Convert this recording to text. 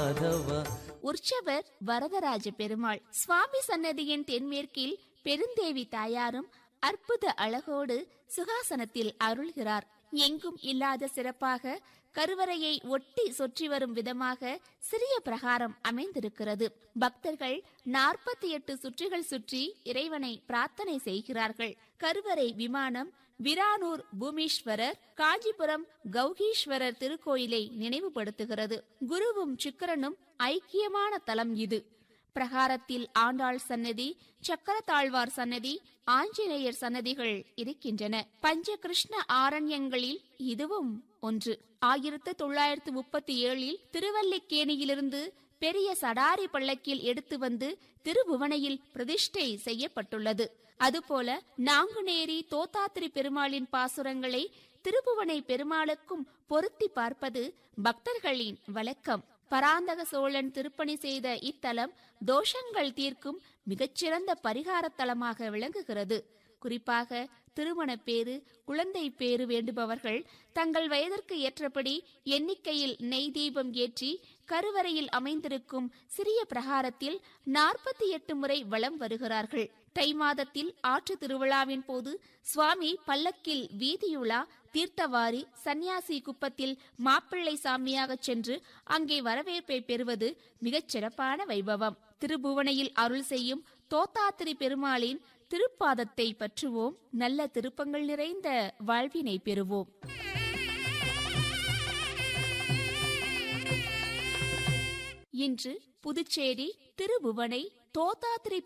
மாதவா உற்சவர் வரதராஜ பெருமாள் சுவாமி சன்னதியின் தென்மேற்கில் பெருந்தேவி தாயாரும் அற்புத அழகோடு சுகாசனத்தில் அருள்கிறார் எங்கும் இல்லாத சிறப்பாக கருவறையை ஒட்டி சுற்றி வரும் விதமாக சிறிய பிரகாரம் அமைந்திருக்கிறது பக்தர்கள் நாற்பத்தி எட்டு சுற்றுகள் சுற்றி இறைவனை பிரார்த்தனை செய்கிறார்கள் கருவறை விமானம் விரானூர் பூமீஸ்வரர் காஞ்சிபுரம் கௌகீஸ்வரர் திருக்கோயிலை நினைவுபடுத்துகிறது குருவும் சுக்கிரனும் ஐக்கியமான தலம் இது பிரகாரத்தில் ஆண்டாள் சன்னதி சக்கரத்தாழ்வார் சன்னதி ஆஞ்சநேயர் சன்னதிகள் இருக்கின்றன பஞ்ச கிருஷ்ண ஆரண்யங்களில் இதுவும் ஒன்று ஆயிரத்து தொள்ளாயிரத்து முப்பத்தி ஏழில் திருவல்லிக்கேணியிலிருந்து பெரிய சடாரி பள்ளக்கில் எடுத்து வந்து திருபுவனையில் பிரதிஷ்டை செய்யப்பட்டுள்ளது அதுபோல நாங்குநேரி தோத்தாத்திரி பெருமாளின் பாசுரங்களை திருபுவனை பெருமாளுக்கும் பொருத்தி பார்ப்பது பக்தர்களின் வழக்கம் பராந்தக சோழன் திருப்பணி செய்த இத்தலம் தோஷங்கள் தீர்க்கும் மிகச்சிறந்த பரிகார தலமாக விளங்குகிறது குறிப்பாக திருமண பேறு குழந்தை பேறு வேண்டுபவர்கள் தங்கள் வயதிற்கு ஏற்றபடி எண்ணிக்கையில் நெய் தீபம் ஏற்றி கருவறையில் அமைந்திருக்கும் சிறிய பிரகாரத்தில் நாற்பத்தி எட்டு முறை வலம் வருகிறார்கள் தை மாதத்தில் ஆற்று திருவிழாவின் போது சுவாமி பல்லக்கில் வீதியுலா தீர்த்தவாரி சன்னியாசி குப்பத்தில் மாப்பிள்ளை சாமியாக சென்று அங்கே வரவேற்பை பெறுவது மிகச் சிறப்பான வைபவம் திருபுவனையில் அருள் செய்யும் தோத்தாத்திரி பெருமாளின் திருப்பாதத்தை பற்றுவோம் நல்ல திருப்பங்கள் நிறைந்த வாழ்வினை பெறுவோம் இன்று புதுச்சேரி திருபுவனை தோத்தாத்திரி